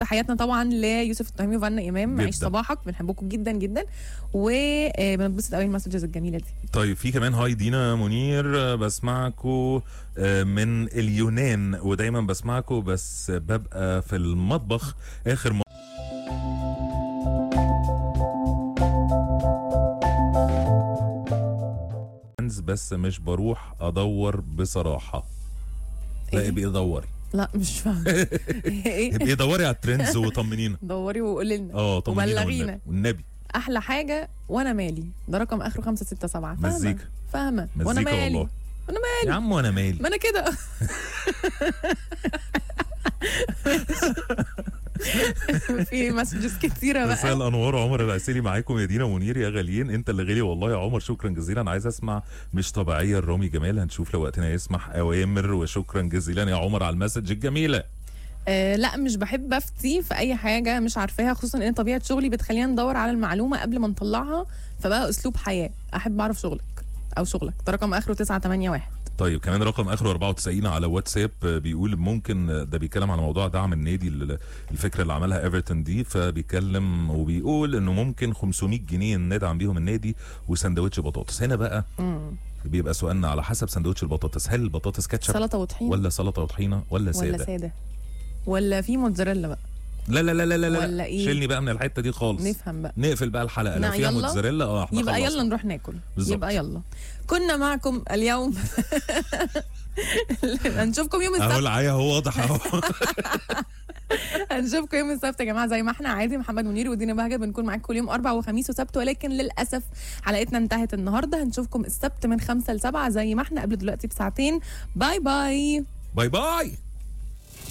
تحياتنا طبعا ليوسف التهامي وفانا امام عيش جداً. صباحك بنحبكم جدا جدا وبنبسط قوي المسجز الجميله دي طيب في كمان هاي دينا منير آه، بسمعكو آه، من اليونان ودايما بسمعكو بس ببقى في المطبخ اخر م... بس مش بروح ادور بصراحه لا إيه؟ ابقي دوري لا مش فاهمه ايه ابقي دوري على الترندز وطمنينا دوري وقولي لنا اه طمنينا وبلغينا. والنبي. والنبي احلى حاجه وانا مالي ده رقم اخره 567 فاهمه مزيكا. فاهمه وانا مزيكا مالي والله وانا يا عم وانا مالي ما انا كده في مسجز كتيره مساء بقى الانوار عمر العسيلي معاكم يا دينا منير يا غاليين انت اللي غالي والله يا عمر شكرا جزيلا عايز اسمع مش طبيعيه الرامي جمال هنشوف لو وقتنا يسمح اوامر وشكرا جزيلا يا عمر على المسج الجميله آه لا مش بحب افتي في اي حاجه مش عارفاها خصوصا ان طبيعه شغلي بتخلينا ندور على المعلومه قبل ما نطلعها فبقى اسلوب حياه احب اعرف شغلك او شغلك ده رقم اخره 981 طيب كمان رقم اخره 94 على واتساب آه، بيقول ممكن آه، ده بيتكلم على موضوع دعم النادي ال- الفكره اللي عملها ايفرتون دي فبيتكلم وبيقول انه ممكن 500 جنيه ندعم بيهم النادي وسندوتش بطاطس هنا بقى مم. بيبقى سؤالنا على حسب سندوتش البطاطس هل البطاطس كاتشب سلطه وطحين ولا سلطه وطحينه ولا ساده ولا ساده ولا في موتزاريلا بقى لا لا لا لا لا, ولا لا. إيه؟ شيلني بقى من الحته دي خالص نفهم بقى نقفل بقى الحلقه لو لا، فيها يلا. موتزاريلا اه احنا يبقى خلصنا. يلا نروح ناكل بالظبط. يبقى يلا كنا معكم اليوم هنشوفكم يوم اهو السبت العيا هو واضح اهو هنشوفكم يوم السبت يا جماعه زي ما احنا عادي محمد منير ودينا بهجه بنكون معاكم كل يوم اربع وخميس وسبت ولكن للاسف حلقتنا انتهت النهارده هنشوفكم السبت من خمسة لسبعة زي ما احنا قبل دلوقتي بساعتين باي باي باي باي